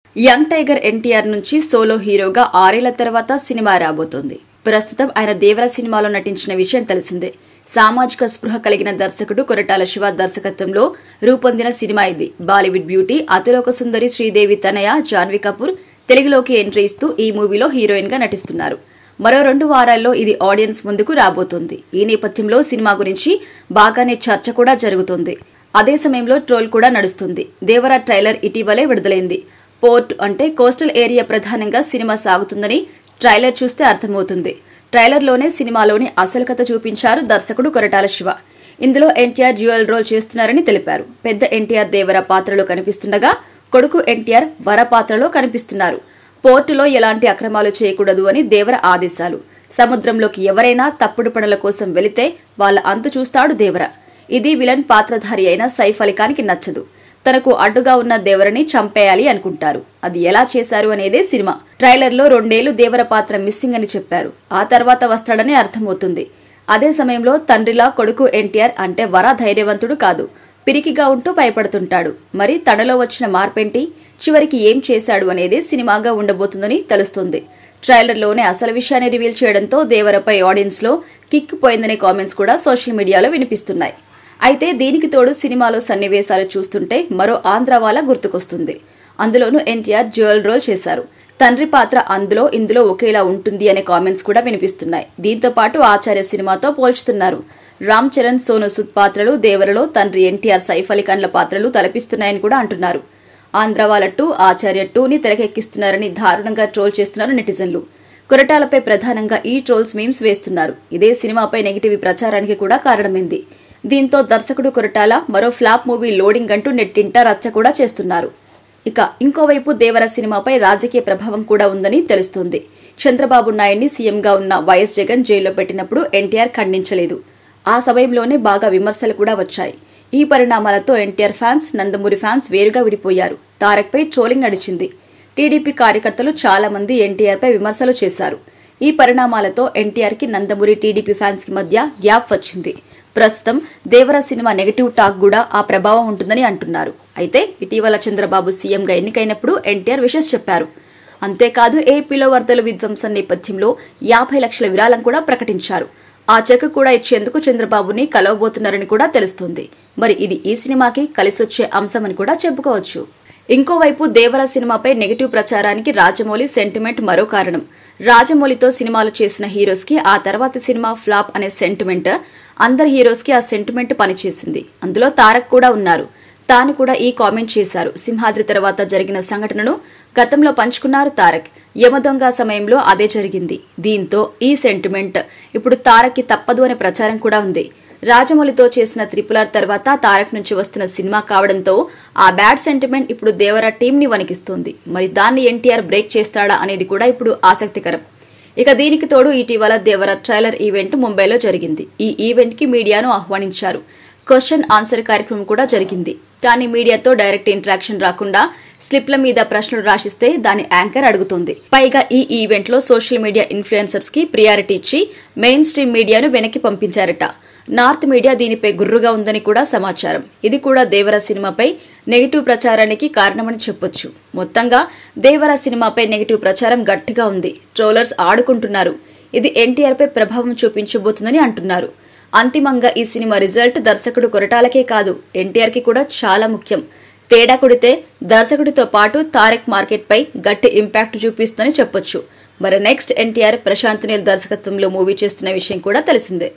young tiger NTR నుంచి solo హీరోగా ఆరేళ్ల తర్వాత సినిమా రాబోతోంది ప్రస్తుతం ఆయన దేవర సినిమాలో నటించిన విషయం తెలిసిందే సామాజిక స్పృహ కలిగిన దర్శకుడు కొరటాల శివ దర్శకత్వంలో రూపొందిన సినిమా ఇది బాలీవుడ్ బ్యూటీ అతిలోక సుందరి శ్రీదేవి తనయ జాన్వీ కపూర్ తెలుగులోకి ఎంట్రీ ఇస్తూ ఈ మూవీలో హీరోయిన్ గా నటిస్తున్నారు మరో రెండు వారాల్లో ఇది ఆడియన్స్ ముందుకు రాబోతోంది ఈ నేపథ్యంలో సినిమా గురించి బాగానే చర్చ కూడా జరుగుతోంది అదే సమయంలో ట్రోల్ కూడా నడుస్తుంది దేవర ట్రైలర్ ఇటీవలే విడుదలైంది పోర్ట్ అంటే కోస్టల్ ఏరియా ప్రధానంగా సినిమా సాగుతుందని ట్రైలర్ చూస్తే అర్థమవుతుంది ట్రైలర్లోనే సినిమాలోని అసలు కథ చూపించారు దర్శకుడు కొరటాల శివ ఇందులో ఎన్టీఆర్ డ్యూయల్ రోల్ చేస్తున్నారని తెలిపారు పెద్ద ఎన్టీఆర్ దేవర పాత్రలో కనిపిస్తుండగా కొడుకు ఎన్టీఆర్ వర పాత్రలో కనిపిస్తున్నారు పోర్టులో ఎలాంటి అక్రమాలు చేయకూడదు అని దేవర ఆదేశాలు సముద్రంలోకి ఎవరైనా తప్పుడు పనుల కోసం వెళితే వాళ్ళ అంతు చూస్తాడు దేవర ఇది విలన్ పాత్రధారి అయిన సైఫ్ అలీఖాన్కి నచ్చదు తనకు అడ్డుగా ఉన్న దేవరని చంపేయాలి అనుకుంటారు అది ఎలా చేశారు అనేదే సినిమా ట్రైలర్లో రెండేళ్లు దేవర పాత్ర మిస్సింగ్ అని చెప్పారు ఆ తర్వాత వస్తాడని అర్థమవుతుంది అదే సమయంలో తండ్రిలా కొడుకు ఎన్టీఆర్ అంటే వర ధైర్యవంతుడు కాదు పిరికిగా ఉంటూ భయపడుతుంటాడు మరి తనలో వచ్చిన మార్పేంటి చివరికి ఏం చేశాడు అనేది సినిమాగా ఉండబోతుందని తెలుస్తుంది ట్రైలర్లోనే అసలు విషయాన్ని రివీల్ చేయడంతో దేవరపై ఆడియన్స్ లో కిక్ పోయిందనే కామెంట్స్ కూడా సోషల్ మీడియాలో వినిపిస్తున్నాయి అయితే దీనికి తోడు సినిమాలో సన్నివేశాలు చూస్తుంటే మరో ఆంధ్ర వాళ్ళ గుర్తుకొస్తుంది అందులోనూ ఎన్టీఆర్ జ్యువెల్ రోల్ చేశారు తండ్రి పాత్ర అందులో ఇందులో ఒకేలా ఉంటుంది అనే కామెంట్స్ కూడా వినిపిస్తున్నాయి దీంతో పాటు ఆచార్య సినిమాతో పోల్చుతున్నారు రామ్ చరణ్ సోను సుద్ పాత్రలు దేవరలో తండ్రి ఎన్టీఆర్ సైఫ్ అలీ ఖాన్ల పాత్రలు తలపిస్తున్నాయని కూడా అంటున్నారు ఆంధ్ర వాళ్ళ టూ ఆచార్య టూని తెరకెక్కిస్తున్నారని దారుణంగా ట్రోల్ చేస్తున్నారు నెటిజన్లు కొరటాలపై ప్రధానంగా ఈ ట్రోల్స్ మీమ్స్ వేస్తున్నారు ఇదే సినిమాపై నెగిటివ్ ప్రచారానికి కూడా కారణమైంది దీంతో దర్శకుడు కొరటాల మరో ఫ్లాప్ మూవీ లోడింగ్ అంటూ నెట్టింట రచ్చ కూడా చేస్తున్నారు ఇక ఇంకోవైపు దేవర సినిమాపై రాజకీయ ప్రభావం కూడా ఉందని తెలుస్తోంది చంద్రబాబు నాయుడిని సీఎంగా ఉన్న వైఎస్ జగన్ జైల్లో పెట్టినప్పుడు ఎన్టీఆర్ ఖండించలేదు ఆ సమయంలోనే బాగా విమర్శలు కూడా వచ్చాయి ఈ పరిణామాలతో ఎన్టీఆర్ ఫ్యాన్స్ నందమూరి ఫ్యాన్స్ వేరుగా విడిపోయారు తారక్పై ట్రోలింగ్ నడిచింది టీడీపీ కార్యకర్తలు చాలా మంది ఎన్టీఆర్పై విమర్శలు చేశారు ఈ పరిణామాలతో ఎన్టీఆర్కి నందమూరి టీడీపీ ఫ్యాన్స్ కి మధ్య గ్యాప్ వచ్చింది ప్రస్తుతం దేవర సినిమా నెగటివ్ టాక్ కూడా ఆ ప్రభావం ఉంటుందని అంటున్నారు అయితే ఇటీవల చంద్రబాబు సీఎంగా ఎన్నికైనప్పుడు ఎన్టీఆర్ విషెస్ చెప్పారు అంతేకాదు ఏపీలో వరదల విధ్వంసం నేపథ్యంలో యాభై లక్షల విరాళం కూడా ప్రకటించారు ఆ చెక్ కూడా ఇచ్చేందుకు చంద్రబాబుని కలవబోతున్నారని కూడా తెలుస్తుంది మరి ఇది ఈ సినిమాకి కలిసొచ్చే అంశమని కూడా చెప్పుకోవచ్చు ఇంకోవైపు దేవర సినిమాపై నెగటివ్ ప్రచారానికి రాజమౌళి సెంటిమెంట్ మరో కారణం రాజమౌళితో సినిమాలు చేసిన హీరోస్ కి ఆ తర్వాతి సినిమా ఫ్లాప్ అనే సెంటిమెంట్ అందరి హీరోస్ కి ఆ సెంటిమెంట్ పనిచేసింది అందులో తారక్ కూడా ఉన్నారు తాను కూడా ఈ కామెంట్ చేశారు సింహాద్రి తర్వాత జరిగిన సంఘటనను గతంలో పంచుకున్నారు తారక్ యమదొంగ సమయంలో అదే జరిగింది దీంతో ఈ సెంటిమెంట్ ఇప్పుడు తారక్కి తప్పదు అనే ప్రచారం కూడా ఉంది రాజమౌళితో చేసిన త్రిపులార్ తర్వాత తారక్ నుంచి వస్తున్న సినిమా కావడంతో ఆ బ్యాడ్ సెంటిమెంట్ ఇప్పుడు దేవర టీం ని వణికిస్తోంది మరి దాన్ని ఎన్టీఆర్ బ్రేక్ చేస్తాడా అనేది కూడా ఇప్పుడు ఆసక్తికరం ఇక దీనికి తోడు ఇటీవల దేవర ట్రైలర్ ఈవెంట్ ముంబైలో జరిగింది ఈ ఈవెంట్ కి మీడియాను ఆహ్వానించారు క్వశ్చన్ ఆన్సర్ కార్యక్రమం కూడా జరిగింది కానీ మీడియాతో డైరెక్ట్ ఇంటరాక్షన్ రాకుండా స్లిప్ల మీద ప్రశ్నలు రాసిస్తే దాని యాంకర్ అడుగుతుంది పైగా ఈ ఈవెంట్ లో సోషల్ మీడియా ఇన్ఫ్లుయెన్సర్స్ కి ప్రియారిటీ ఇచ్చి మెయిన్ స్ట్రీమ్ మీడియాను వెనక్కి పంపించారట నార్త్ మీడియా దీనిపై గుర్రుగా ఉందని కూడా సమాచారం ఇది కూడా దేవర సినిమాపై నెగిటివ్ ప్రచారానికి కారణమని చెప్పొచ్చు మొత్తంగా దేవర సినిమాపై నెగిటివ్ ప్రచారం గట్టిగా ఉంది ట్రోలర్స్ ఆడుకుంటున్నారు ఇది ఎన్టీఆర్ పై ప్రభావం చూపించబోతుందని అంటున్నారు అంతిమంగా ఈ సినిమా రిజల్ట్ దర్శకుడు కొరటాలకే కాదు ఎన్టీఆర్ కి కూడా చాలా ముఖ్యం తేడా కొడితే దర్శకుడితో పాటు తారక్ మార్కెట్ పై గట్టి ఇంపాక్ట్ చూపిస్తుందని చెప్పొచ్చు మరి నెక్స్ట్ ఎన్టీఆర్ ప్రశాంత్ నీల్ దర్శకత్వంలో మూవీ చేస్తున్న విషయం కూడా తెలిసిందే